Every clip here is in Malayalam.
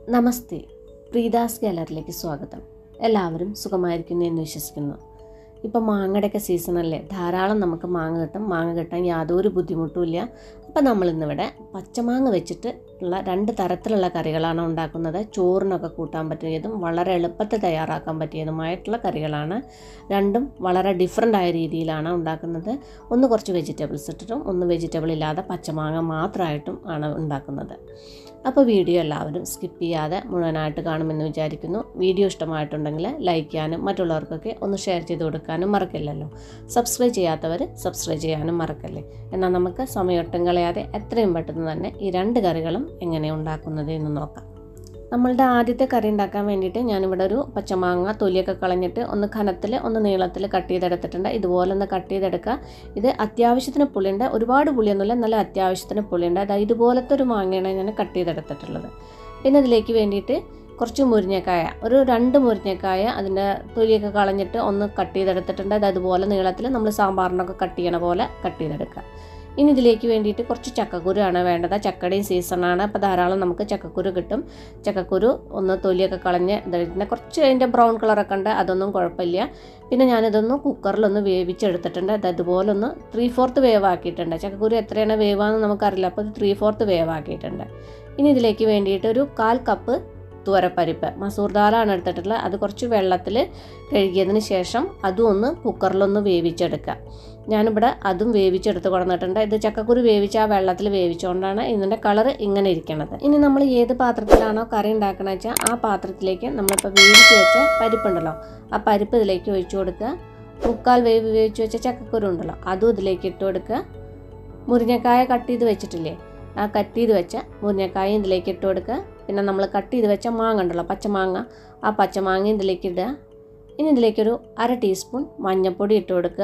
നമസ്തേ പ്രീതാസ് ഗാലറിയിലേക്ക് സ്വാഗതം എല്ലാവരും സുഖമായിരിക്കുന്നു എന്ന് വിശ്വസിക്കുന്നു ഇപ്പം മാങ്ങയുടെയൊക്കെ സീസണല്ലേ ധാരാളം നമുക്ക് മാങ്ങ കിട്ടും മാങ്ങ കിട്ടാൻ യാതൊരു ബുദ്ധിമുട്ടും ഇല്ല അപ്പം നമ്മളിന്നിവിടെ പച്ചമാങ്ങ വെച്ചിട്ട് ഉള്ള രണ്ട് തരത്തിലുള്ള കറികളാണ് ഉണ്ടാക്കുന്നത് ചോറിനൊക്കെ കൂട്ടാൻ പറ്റിയതും വളരെ എളുപ്പത്തിൽ തയ്യാറാക്കാൻ പറ്റിയതുമായിട്ടുള്ള കറികളാണ് രണ്ടും വളരെ ഡിഫറെൻ്റ് ആയ രീതിയിലാണ് ഉണ്ടാക്കുന്നത് ഒന്ന് കുറച്ച് വെജിറ്റബിൾസ് ഇട്ടിട്ടും ഒന്ന് വെജിറ്റബിൾ ഇല്ലാതെ പച്ചമാങ്ങ മാത്രമായിട്ടും ആണ് ഉണ്ടാക്കുന്നത് അപ്പോൾ വീഡിയോ എല്ലാവരും സ്കിപ്പ് ചെയ്യാതെ മുഴുവനായിട്ട് കാണുമെന്ന് വിചാരിക്കുന്നു വീഡിയോ ഇഷ്ടമായിട്ടുണ്ടെങ്കിൽ ലൈക്ക് ചെയ്യാനും മറ്റുള്ളവർക്കൊക്കെ ഒന്ന് ഷെയർ ചെയ്ത് കൊടുക്കാനും മറക്കില്ലല്ലോ സബ്സ്ക്രൈബ് ചെയ്യാത്തവർ സബ്സ്ക്രൈബ് ചെയ്യാനും മറക്കല്ലേ എന്നാൽ നമുക്ക് സമയൊട്ടും കളയാതെ എത്രയും പെട്ടെന്ന് തന്നെ ഈ രണ്ട് കറികളും എങ്ങനെ ഉണ്ടാക്കുന്നത് എന്ന് നോക്കാം നമ്മളുടെ ആദ്യത്തെ കറി ഉണ്ടാക്കാൻ വേണ്ടിയിട്ട് ഞാനിവിടെ ഒരു പച്ചമാങ്ങ തൊലിയൊക്കെ കളഞ്ഞിട്ട് ഒന്ന് കനത്തിൽ ഒന്ന് നീളത്തിൽ കട്ട് ചെയ്തെടുത്തിട്ടുണ്ട് ഇതുപോലെ ഒന്ന് കട്ട് ചെയ്തെടുക്കുക ഇത് അത്യാവശ്യത്തിന് പുളിയുണ്ട് ഒരുപാട് പുളിയൊന്നുമില്ല നല്ല അത്യാവശ്യത്തിന് പുളിയുണ്ട് അതായത് ഇതുപോലത്തെ ഒരു മാങ്ങയാണ് ഞാൻ കട്ട് ചെയ്തെടുത്തിട്ടുള്ളത് പിന്നെ ഇതിലേക്ക് വേണ്ടിയിട്ട് കുറച്ച് മുരിങ്ങക്കായ ഒരു രണ്ട് മുരിങ്ങക്കായ അതിൻ്റെ തൊലിയൊക്കെ കളഞ്ഞിട്ട് ഒന്ന് കട്ട് ചെയ്തെടുത്തിട്ടുണ്ട് അത് അതുപോലെ നീളത്തിൽ നമ്മൾ സാമ്പാറിനൊക്കെ കട്ട് ചെയ്യണ പോലെ കട്ട് ചെയ്തെടുക്കുക ഇനി ഇതിലേക്ക് വേണ്ടിയിട്ട് കുറച്ച് ചക്കക്കുരു ആണ് വേണ്ടത് ചക്കയുടെയും സീസണാണ് അപ്പോൾ ധാരാളം നമുക്ക് ചക്കക്കുരു കിട്ടും ചക്കക്കുരു ഒന്ന് തൊലിയൊക്കെ കളഞ്ഞ് ഇതിൻ്റെ കുറച്ച് അതിൻ്റെ ബ്രൗൺ കളറൊക്കെ ഉണ്ട് അതൊന്നും കുഴപ്പമില്ല പിന്നെ ഞാനിതൊന്ന് കുക്കറിലൊന്ന് വേവിച്ചെടുത്തിട്ടുണ്ട് അത് അതുപോലെ ഒന്ന് ത്രീ ഫോർത്ത് വേവ് ആക്കിയിട്ടുണ്ട് ചക്കക്കുരു എത്രയാണ് വേവാന്ന് നമുക്കറിയില്ല അപ്പോൾ ഇത് ത്രീ ഫോർത്ത് വേവ് ആക്കിയിട്ടുണ്ട് ഇനി ഇതിലേക്ക് വേണ്ടിയിട്ട് ഒരു കാൽ കപ്പ് തുവരപ്പരിപ്പ് മസൂർ ദാലാണ് എടുത്തിട്ടുള്ളത് അത് കുറച്ച് വെള്ളത്തിൽ കഴുകിയതിന് ശേഷം അതും ഒന്ന് കുക്കറിലൊന്ന് വേവിച്ചെടുക്കുക ഞാനിവിടെ അതും വേവിച്ചെടുത്ത് കൊടുത്തിട്ടുണ്ട് ഇത് ചക്കക്കുരു വേവിച്ച ആ വെള്ളത്തിൽ വേവിച്ചുകൊണ്ടാണ് ഇതിൻ്റെ കളർ ഇങ്ങനെ ഇരിക്കുന്നത് ഇനി നമ്മൾ ഏത് പാത്രത്തിലാണോ കറി ഉണ്ടാക്കണമെന്ന് വെച്ചാൽ ആ പാത്രത്തിലേക്ക് നമ്മളിപ്പോൾ വേവിച്ച് വെച്ച പരിപ്പുണ്ടല്ലോ ആ പരിപ്പ് ഇതിലേക്ക് ഒഴിച്ചു കൊടുക്കുക മുക്കാൽ വേവ് വേവിച്ച് വെച്ച ചക്കക്കുരു ഉണ്ടല്ലോ അതും ഇതിലേക്ക് ഇട്ട് കൊടുക്കുക മുരിങ്ങക്കായ കട്ട് ചെയ്ത് വെച്ചിട്ടില്ലേ ആ കട്ട് ചെയ്ത് വെച്ച മുരിങ്ങക്കായ ഇതിലേക്ക് ഇട്ട് കൊടുക്കുക പിന്നെ നമ്മൾ കട്ട് ചെയ്ത് വെച്ച മാങ്ങ ഉണ്ടല്ലോ പച്ചമാങ്ങ ആ പച്ചമാങ്ങ ഇതിലേക്ക് ഇടുക ഇനി ഇതിലേക്കൊരു അര ടീസ്പൂൺ മഞ്ഞൾപ്പൊടി ഇട്ട് കൊടുക്കുക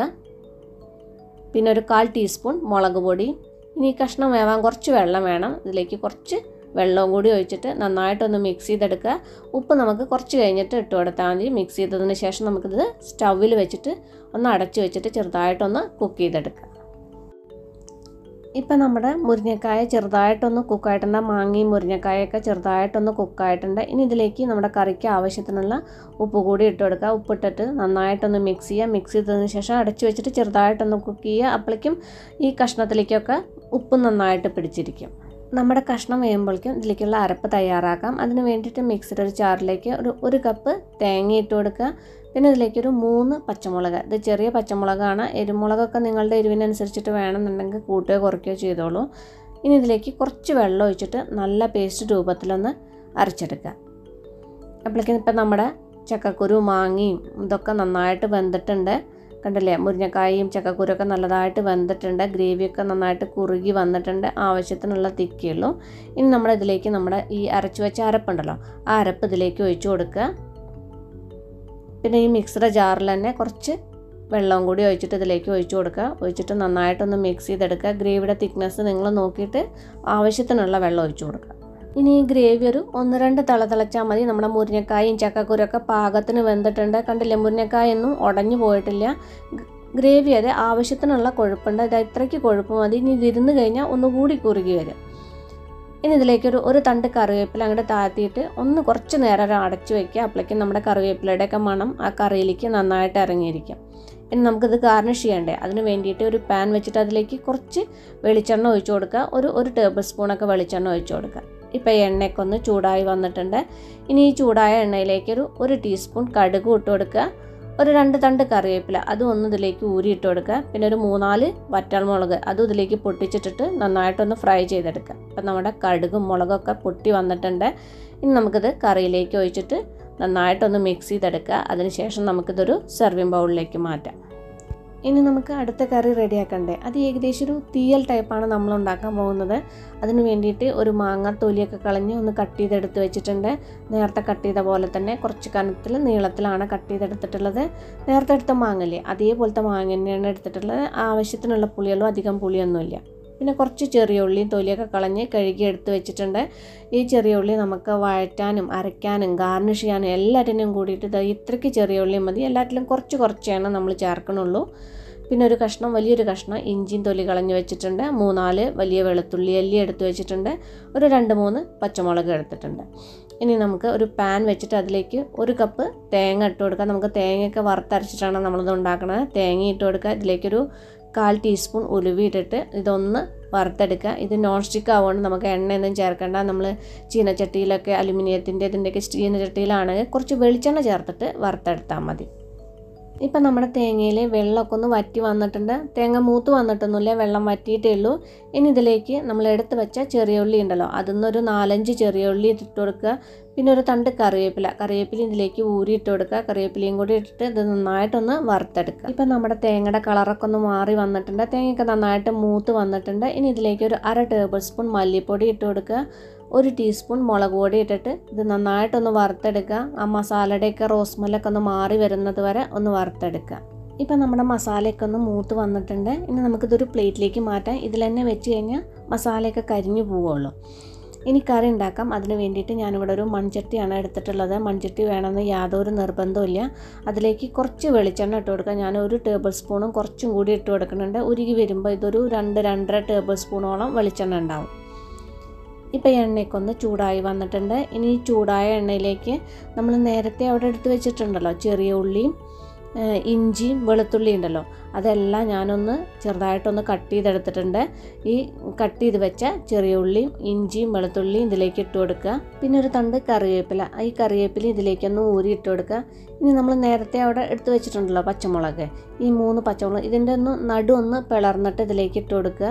പിന്നെ ഒരു കാൽ ടീസ്പൂൺ മുളക് പൊടി ഇനി ഈ കഷ്ണം വേവാൻ കുറച്ച് വെള്ളം വേണം ഇതിലേക്ക് കുറച്ച് വെള്ളവും കൂടി ഒഴിച്ചിട്ട് നന്നായിട്ടൊന്ന് മിക്സ് ചെയ്തെടുക്കുക ഉപ്പ് നമുക്ക് കുറച്ച് കഴിഞ്ഞിട്ട് ഇട്ട് കൊടുത്താൽ മതി മിക്സ് ചെയ്തതിന് ശേഷം നമുക്കിത് സ്റ്റൗവിൽ വെച്ചിട്ട് ഒന്ന് അടച്ചു വെച്ചിട്ട് ചെറുതായിട്ടൊന്ന് കുക്ക് ചെയ്തെടുക്കുക ഇപ്പം നമ്മുടെ മുരിങ്ങക്കായ ചെറുതായിട്ടൊന്ന് കുക്കായിട്ടുണ്ട് മാങ്ങയും മുരിങ്ങക്കായൊക്കെ ചെറുതായിട്ടൊന്ന് കുക്കായിട്ടുണ്ട് ഇനി ഇതിലേക്ക് നമ്മുടെ കറിക്ക് ആവശ്യത്തിനുള്ള ഉപ്പ് കൂടി ഇട്ട് കൊടുക്കുക ഉപ്പിട്ടിട്ട് നന്നായിട്ടൊന്ന് മിക്സ് ചെയ്യുക മിക്സ് ചെയ്തതിന് ശേഷം അടച്ചു വെച്ചിട്ട് ചെറുതായിട്ടൊന്ന് കുക്ക് ചെയ്യുക അപ്പോഴേക്കും ഈ കഷ്ണത്തിലേക്കൊക്കെ ഉപ്പ് നന്നായിട്ട് പിടിച്ചിരിക്കും നമ്മുടെ കഷ്ണം വേകുമ്പോഴേക്കും ഇതിലേക്കുള്ള അരപ്പ് തയ്യാറാക്കാം അതിന് വേണ്ടിയിട്ട് മിക്സിയുടെ ഒരു ചാറിലേക്ക് ഒരു ഒരു കപ്പ് തേങ്ങ ഇട്ട് കൊടുക്കുക പിന്നെ ഇതിലേക്കൊരു മൂന്ന് പച്ചമുളക് ഇത് ചെറിയ പച്ചമുളകാണ് എരിമുളകൊക്കെ നിങ്ങളുടെ എരിവിനനുസരിച്ചിട്ട് വേണമെന്നുണ്ടെങ്കിൽ കൂട്ടുകയോ കുറയ്ക്കുകയോ ചെയ്തോളൂ ഇനി ഇതിലേക്ക് കുറച്ച് വെള്ളം ഒഴിച്ചിട്ട് നല്ല പേസ്റ്റ് രൂപത്തിലൊന്ന് അരച്ചെടുക്കുക അപ്പോഴേക്കും ഇപ്പം നമ്മുടെ ചക്കക്കുരു മാങ്ങയും ഇതൊക്കെ നന്നായിട്ട് വെന്തിട്ടുണ്ട് കണ്ടില്ലേ മുരിങ്ങക്കായും ചക്കക്കുരൊക്കെ നല്ലതായിട്ട് വെന്തിട്ടുണ്ട് ഗ്രേവിയൊക്കെ നന്നായിട്ട് കുറുകി വന്നിട്ടുണ്ട് ആവശ്യത്തിനുള്ള തിക്കുള്ളൂ ഇനി നമ്മുടെ ഇതിലേക്ക് നമ്മുടെ ഈ അരച്ചു വെച്ച അരപ്പുണ്ടല്ലോ ആ അരപ്പ് ഇതിലേക്ക് ഒഴിച്ചു കൊടുക്കുക പിന്നെ ഈ മിക്സറുടെ ജാറിൽ തന്നെ കുറച്ച് വെള്ളം കൂടി ഒഴിച്ചിട്ട് ഇതിലേക്ക് ഒഴിച്ചു കൊടുക്കുക ഒഴിച്ചിട്ട് നന്നായിട്ടൊന്ന് മിക്സ് ചെയ്തെടുക്കുക ഗ്രേവിയുടെ തിക്നെസ് നിങ്ങൾ നോക്കിയിട്ട് ആവശ്യത്തിനുള്ള വെള്ളം ഒഴിച്ചു കൊടുക്കുക ഇനി ഈ ഗ്രേവി ഒരു ഒന്ന് രണ്ട് തിള തിളച്ചാൽ മതി നമ്മുടെ മുരിങ്ങക്കായും ചക്കക്കുരൊക്കെ പാകത്തിന് വെന്തിട്ടുണ്ട് കണ്ടില്ലേ മുരിങ്ങക്കായൊന്നും ഉടഞ്ഞു പോയിട്ടില്ല ഗ്രേവി അത് ആവശ്യത്തിനുള്ള കൊഴുപ്പുണ്ട് ഇത് ഇത്രയ്ക്ക് കൊഴുപ്പ് മതി ഇനി ഇതിരുന്ന് കഴിഞ്ഞാൽ ഒന്നുകൂടി കുറുകി വരും ഇനി ഇതിലേക്കൊരു ഒരു തണ്ട് കറിവേപ്പില അങ്ങോട്ട് താഴ്ത്തിയിട്ട് ഒന്ന് കുറച്ച് നേരം അടച്ചു വയ്ക്കുക അപ്പോഴേക്കും നമ്മുടെ കറിവേപ്പിലയുടെയൊക്കെ മണം ആ കറിയിലേക്ക് നന്നായിട്ട് ഇറങ്ങിയിരിക്കും ഇനി നമുക്കിത് ഗാർണിഷ് ചെയ്യണ്ടേ അതിന് വേണ്ടിയിട്ട് ഒരു പാൻ വെച്ചിട്ട് അതിലേക്ക് കുറച്ച് വെളിച്ചെണ്ണ ഒഴിച്ചു കൊടുക്കുക ഒരു ഒരു ടേബിൾ സ്പൂണൊക്കെ വെളിച്ചെണ്ണ ഒഴിച്ചു കൊടുക്കുക ഇപ്പോൾ എണ്ണയൊക്കെ ഒന്ന് ചൂടായി വന്നിട്ടുണ്ട് ഇനി ഈ ചൂടായ എണ്ണയിലേക്ക് ഒരു ഒരു ടീസ്പൂൺ കടുക് ഇട്ട് കൊടുക്കുക ഒരു രണ്ട് തണ്ട് കറിവേപ്പില അതും ഒന്ന് ഇതിലേക്ക് ഊരിയിട്ട് കൊടുക്കുക പിന്നെ ഒരു മൂന്നാല് വറ്റൽമുളക് അതും ഇതിലേക്ക് പൊട്ടിച്ചിട്ടിട്ട് നന്നായിട്ടൊന്ന് ഫ്രൈ ചെയ്തെടുക്കുക അപ്പം നമ്മുടെ കടുകും മുളകൊക്കെ പൊട്ടി വന്നിട്ടുണ്ട് ഇനി നമുക്കിത് കറിയിലേക്ക് ഒഴിച്ചിട്ട് നന്നായിട്ടൊന്ന് മിക്സ് ചെയ്തെടുക്കുക അതിനുശേഷം നമുക്കിതൊരു സെർവിങ് ബൗളിലേക്ക് മാറ്റാം ഇനി നമുക്ക് അടുത്ത കറി റെഡിയാക്കണ്ടേ അത് ഏകദേശം ഒരു തീയൽ ടൈപ്പാണ് നമ്മൾ ഉണ്ടാക്കാൻ പോകുന്നത് അതിന് വേണ്ടിയിട്ട് ഒരു മാങ്ങ തൊലിയൊക്കെ കളഞ്ഞ് ഒന്ന് കട്ട് ചെയ്തെടുത്ത് വെച്ചിട്ടുണ്ട് നേരത്തെ കട്ട് ചെയ്ത പോലെ തന്നെ കുറച്ച് കനത്തിൽ നീളത്തിലാണ് കട്ട് ചെയ്തെടുത്തിട്ടുള്ളത് നേരത്തെ എടുത്ത മാങ്ങല്ലേ അതേപോലത്തെ മാങ്ങ തന്നെയാണ് എടുത്തിട്ടുള്ളത് ആവശ്യത്തിനുള്ള പുളികളും അധികം പുളിയൊന്നുമില്ല പിന്നെ കുറച്ച് ചെറിയ ഉള്ളിയും തൊലിയൊക്കെ കളഞ്ഞ് കഴുകി എടുത്ത് വെച്ചിട്ടുണ്ട് ഈ ചെറിയ ഉള്ളി നമുക്ക് വഴറ്റാനും അരയ്ക്കാനും ഗാർണിഷ് ചെയ്യാനും എല്ലാറ്റിനും കൂടിയിട്ട് ഇത്രയ്ക്ക് ചെറിയ ഉള്ളി മതി എല്ലാറ്റിലും കുറച്ച് കുറച്ചാണ് നമ്മൾ ചേർക്കണുള്ളൂ പിന്നെ ഒരു കഷ്ണം വലിയൊരു കഷ്ണം ഇഞ്ചിയും തൊലി കളഞ്ഞ് വെച്ചിട്ടുണ്ട് മൂന്നാല് വലിയ വെളുത്തുള്ളി അല്ലി എടുത്ത് വെച്ചിട്ടുണ്ട് ഒരു രണ്ട് മൂന്ന് പച്ചമുളക് എടുത്തിട്ടുണ്ട് ഇനി നമുക്ക് ഒരു പാൻ വെച്ചിട്ട് അതിലേക്ക് ഒരു കപ്പ് തേങ്ങ ഇട്ട് കൊടുക്കാം നമുക്ക് തേങ്ങയൊക്കെ വറുത്തരച്ചിട്ടാണ് നമ്മളിത് ഉണ്ടാക്കുന്നത് തേങ്ങ ഇട്ട് കൊടുക്കുക ഇതിലേക്കൊരു കാൽ ടീസ്പൂൺ ഉലുവ ഇട്ടിട്ട് ഇതൊന്ന് വറുത്തെടുക്കുക ഇത് നോൺ സ്റ്റിക്ക് ആവുകൊണ്ട് നമുക്ക് എണ്ണയൊന്നും ചേർക്കേണ്ട നമ്മൾ ചീനച്ചട്ടിയിലൊക്കെ അലുമിനിയത്തിൻ്റെ ഇതിൻ്റെയൊക്കെ ചീനച്ചട്ടിയിലാണെങ്കിൽ കുറച്ച് വെളിച്ചെണ്ണ ചേർത്തിട്ട് വറുത്തെടുത്താൽ മതി ഇപ്പം നമ്മുടെ തേങ്ങയിൽ വെള്ളമൊക്കെ ഒന്ന് വറ്റി വന്നിട്ടുണ്ട് തേങ്ങ മൂത്ത് വന്നിട്ടൊന്നുമില്ല വെള്ളം വറ്റിയിട്ടേ ഉള്ളൂ ഇനി ഇതിലേക്ക് നമ്മൾ എടുത്ത് വെച്ച ചെറിയ ഉള്ളി ഉണ്ടല്ലോ അതിൽ നിന്നൊരു നാലഞ്ച് ചെറിയ ഉള്ളി ഇട്ട് കൊടുക്കുക പിന്നെ ഒരു തണ്ട് കറിവേപ്പില കറിവേപ്പില ഇതിലേക്ക് ഊരി ഇട്ട് കൊടുക്കുക കറിവേപ്പിലയും കൂടി ഇട്ടിട്ട് ഇത് നന്നായിട്ടൊന്ന് വറുത്തെടുക്കുക ഇപ്പം നമ്മുടെ തേങ്ങയുടെ കളറൊക്കെ ഒന്ന് മാറി വന്നിട്ടുണ്ട് തേങ്ങയൊക്കെ നന്നായിട്ട് മൂത്ത് വന്നിട്ടുണ്ട് ഇനി ഇതിലേക്ക് ഒരു അര ടേബിൾ സ്പൂൺ മല്ലിപ്പൊടി ഇട്ട് കൊടുക്കുക ഒരു ടീസ്പൂൺ മുളക് പൊടി ഇട്ടിട്ട് ഇത് നന്നായിട്ടൊന്ന് വറുത്തെടുക്കുക ആ മസാലയുടെയൊക്കെ റോസ്മല്ലൊക്കെ ഒന്ന് മാറി വരുന്നത് വരെ ഒന്ന് വറുത്തെടുക്കുക ഇപ്പം നമ്മുടെ മസാലയൊക്കെ ഒന്ന് മൂത്ത് വന്നിട്ടുണ്ട് ഇനി നമുക്കിതൊരു പ്ലേറ്റിലേക്ക് മാറ്റാം ഇതിൽ തന്നെ വെച്ച് കഴിഞ്ഞാൽ മസാലയൊക്കെ കരിഞ്ഞു പോവുള്ളൂ ഇനി കറി ഉണ്ടാക്കാം അതിന് വേണ്ടിയിട്ട് ഞാനിവിടെ ഒരു മൺചട്ടിയാണ് എടുത്തിട്ടുള്ളത് മൺചട്ടി വേണമെന്ന് യാതൊരു നിർബന്ധമില്ല അതിലേക്ക് കുറച്ച് വെളിച്ചെണ്ണ ഇട്ട് കൊടുക്കുക ഞാൻ ഒരു ടേബിൾ സ്പൂണും കുറച്ചും കൂടി ഇട്ട് കൊടുക്കുന്നുണ്ട് ഉരുകി വരുമ്പോൾ ഇതൊരു രണ്ട് രണ്ടര ടേബിൾ സ്പൂണോളം വെളിച്ചെണ്ണ ഉണ്ടാവും ഇപ്പോൾ എണ്ണയൊക്കെ ഒന്ന് ചൂടായി വന്നിട്ടുണ്ട് ഇനി ഈ ചൂടായ എണ്ണയിലേക്ക് നമ്മൾ നേരത്തെ അവിടെ എടുത്ത് വെച്ചിട്ടുണ്ടല്ലോ ചെറിയ ഉള്ളിയും ഇഞ്ചിയും വെളുത്തുള്ളി ഉണ്ടല്ലോ അതെല്ലാം ഞാനൊന്ന് ചെറുതായിട്ടൊന്ന് കട്ട് ചെയ്തെടുത്തിട്ടുണ്ട് ഈ കട്ട് ചെയ്ത് വെച്ച ചെറിയ ഉള്ളിയും ഇഞ്ചിയും വെളുത്തുള്ളിയും ഇതിലേക്ക് ഇട്ട് കൊടുക്കുക പിന്നെ ഒരു തണ്ട് കറിവേപ്പില ഈ കറിവേപ്പില ഇതിലേക്കൊന്ന് ഊരി ഇട്ട് കൊടുക്കുക ഇനി നമ്മൾ നേരത്തെ അവിടെ എടുത്ത് വെച്ചിട്ടുണ്ടല്ലോ പച്ചമുളക് ഈ മൂന്ന് പച്ചമുളക് ഇതിൻ്റെ ഒന്ന് നടു ഒന്ന് പിളർന്നിട്ട് ഇതിലേക്ക് ഇട്ട് കൊടുക്കുക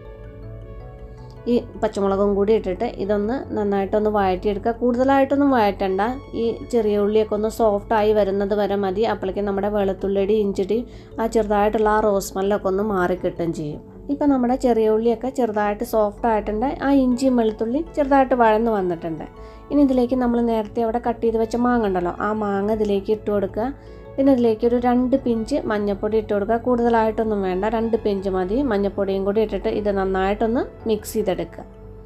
ഈ പച്ചമുളകും കൂടി ഇട്ടിട്ട് ഇതൊന്ന് നന്നായിട്ടൊന്ന് വഴറ്റിയെടുക്കുക കൂടുതലായിട്ടൊന്നും വഴറ്റണ്ട ഈ ചെറിയ ഉള്ളിയൊക്കെ ഒന്ന് സോഫ്റ്റായി വരുന്നത് വരെ മതി അപ്പോഴേക്കും നമ്മുടെ വെളുത്തുള്ളിയുടെ ഇഞ്ചിടി ആ ചെറുതായിട്ടുള്ള ആ റോസ് മല്ലൊക്കെ ഒന്ന് മാറിക്കിട്ടുകയും ചെയ്യും ഇപ്പം നമ്മുടെ ചെറിയ ഉള്ളിയൊക്കെ ചെറുതായിട്ട് സോഫ്റ്റ് ആയിട്ടുണ്ട് ആ ഇഞ്ചിയും വെളുത്തുള്ളി ചെറുതായിട്ട് വഴന്ന് വന്നിട്ടുണ്ട് ഇനി ഇതിലേക്ക് നമ്മൾ നേരത്തെ അവിടെ കട്ട് ചെയ്ത് വെച്ച മാങ്ങ ഉണ്ടല്ലോ ആ മാങ്ങ ഇതിലേക്ക് ഇട്ട് കൊടുക്കുക പിന്നെ ഇതിലേക്ക് ഒരു രണ്ട് പിഞ്ച് മഞ്ഞൾപ്പൊടി ഇട്ട് കൊടുക്കുക കൂടുതലായിട്ടൊന്നും വേണ്ട രണ്ട് പിഞ്ച് മതി മഞ്ഞൾപ്പൊടിയും കൂടി ഇട്ടിട്ട് ഇത് നന്നായിട്ടൊന്ന് മിക്സ് ചെയ്തെടുക്കുക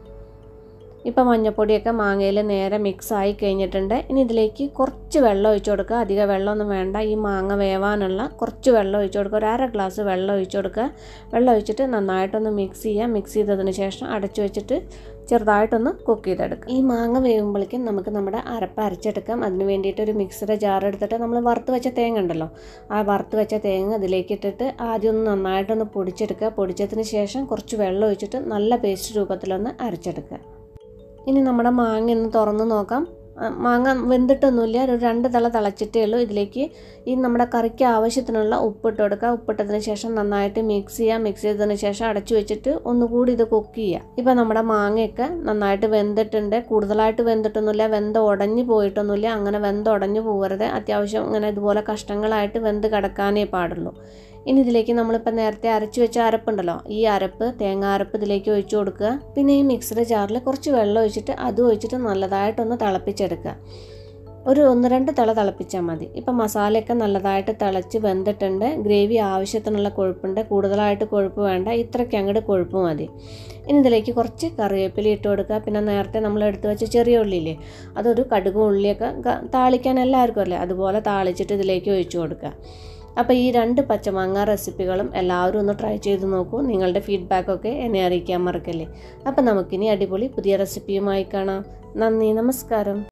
ഇപ്പം മഞ്ഞൾപ്പൊടിയൊക്കെ മാങ്ങയിൽ നേരെ മിക്സ് ആയി കഴിഞ്ഞിട്ടുണ്ട് ഇനി ഇതിലേക്ക് കുറച്ച് വെള്ളം ഒഴിച്ചു കൊടുക്കുക അധികം വെള്ളമൊന്നും വേണ്ട ഈ മാങ്ങ വേവാനുള്ള കുറച്ച് വെള്ളം ഒഴിച്ചു കൊടുക്കുക ഒരു അര ഗ്ലാസ് വെള്ളം ഒഴിച്ചു കൊടുക്കുക വെള്ളം ഒഴിച്ചിട്ട് നന്നായിട്ടൊന്ന് മിക്സ് ചെയ്യുക മിക്സ് ചെയ്തതിന് ശേഷം അടച്ചു വെച്ചിട്ട് ചെറുതായിട്ടൊന്ന് കുക്ക് ചെയ്തെടുക്കുക ഈ മാങ്ങ വേവുമ്പോഴേക്കും നമുക്ക് നമ്മുടെ അരപ്പ് അരച്ചെടുക്കാം അതിന് വേണ്ടിയിട്ട് ഒരു മിക്സിയുടെ ജാർ എടുത്തിട്ട് നമ്മൾ വറുത്ത് വെച്ച തേങ്ങ ഉണ്ടല്ലോ ആ വറുത്ത് വെച്ച തേങ്ങ അതിലേക്ക് ഇട്ടിട്ട് ആദ്യം ഒന്ന് നന്നായിട്ടൊന്ന് പൊടിച്ചെടുക്കുക പൊടിച്ചതിന് ശേഷം കുറച്ച് വെള്ളം ഒഴിച്ചിട്ട് നല്ല പേസ്റ്റ് രൂപത്തിലൊന്ന് അരച്ചെടുക്കുക ഇനി നമ്മുടെ മാങ്ങ ഒന്ന് തുറന്ന് നോക്കാം മാങ്ങ വെന്തിട്ടൊന്നുമില്ല ഒരു രണ്ട് തള തിളച്ചിട്ടേ ഉള്ളൂ ഇതിലേക്ക് ഈ നമ്മുടെ കറിക്ക് ആവശ്യത്തിനുള്ള ഉപ്പിട്ട് കൊടുക്കുക ഉപ്പിട്ടതിന് ശേഷം നന്നായിട്ട് മിക്സ് ചെയ്യുക മിക്സ് ചെയ്തതിന് ശേഷം അടച്ചു വെച്ചിട്ട് ഒന്നുകൂടി ഇത് കുക്ക് ചെയ്യുക ഇപ്പം നമ്മുടെ മാങ്ങയൊക്കെ നന്നായിട്ട് വെന്തിട്ടുണ്ട് കൂടുതലായിട്ട് വെന്തിട്ടൊന്നുമില്ല വെന്ത് ഉടഞ്ഞു പോയിട്ടൊന്നുമില്ല അങ്ങനെ വെന്ത് ഉടഞ്ഞു പോകരുത് അത്യാവശ്യം ഇങ്ങനെ ഇതുപോലെ കഷ്ണങ്ങളായിട്ട് വെന്ത് കിടക്കാനേ പാടുള്ളൂ ഇനി ഇതിലേക്ക് നമ്മളിപ്പോൾ നേരത്തെ അരച്ചു വെച്ച അരപ്പുണ്ടല്ലോ ഈ അരപ്പ് തേങ്ങ അരപ്പ് ഇതിലേക്ക് ഒഴിച്ചു കൊടുക്കുക പിന്നെ ഈ മിക്സഡ് ജാറിൽ കുറച്ച് വെള്ളം ഒഴിച്ചിട്ട് അതും ഒഴിച്ചിട്ട് നല്ലതായിട്ടൊന്ന് തിളപ്പിച്ചെടുക്കുക ഒരു ഒന്ന് രണ്ട് തിള തിളപ്പിച്ചാൽ മതി ഇപ്പം മസാലയൊക്കെ നല്ലതായിട്ട് തിളച്ച് വെന്തിട്ടുണ്ട് ഗ്രേവി ആവശ്യത്തിനുള്ള കൊഴുപ്പുണ്ട് കൂടുതലായിട്ട് കൊഴുപ്പ് വേണ്ട ഇത്രയ്ക്ക് അങ്ങോട്ട് കൊഴുപ്പ് മതി ഇനി ഇതിലേക്ക് കുറച്ച് കറിവേപ്പില ഇട്ട് കൊടുക്കുക പിന്നെ നേരത്തെ നമ്മൾ എടുത്ത് വെച്ച ചെറിയ ഉള്ളിയില്ലേ അതൊരു കടുകും ഉള്ളിയൊക്കെ താളിക്കാൻ എല്ലാവർക്കും അല്ലേ അതുപോലെ താളിച്ചിട്ട് ഇതിലേക്ക് ഒഴിച്ചു കൊടുക്കുക അപ്പോൾ ഈ രണ്ട് പച്ചമാങ്ങ റെസിപ്പികളും എല്ലാവരും ഒന്ന് ട്രൈ ചെയ്ത് നോക്കൂ നിങ്ങളുടെ ഫീഡ്ബാക്കൊക്കെ എന്നെ അറിയിക്കാൻ മറക്കല്ലേ അപ്പോൾ നമുക്കിനി അടിപൊളി പുതിയ റെസിപ്പിയുമായി കാണാം നന്ദി നമസ്കാരം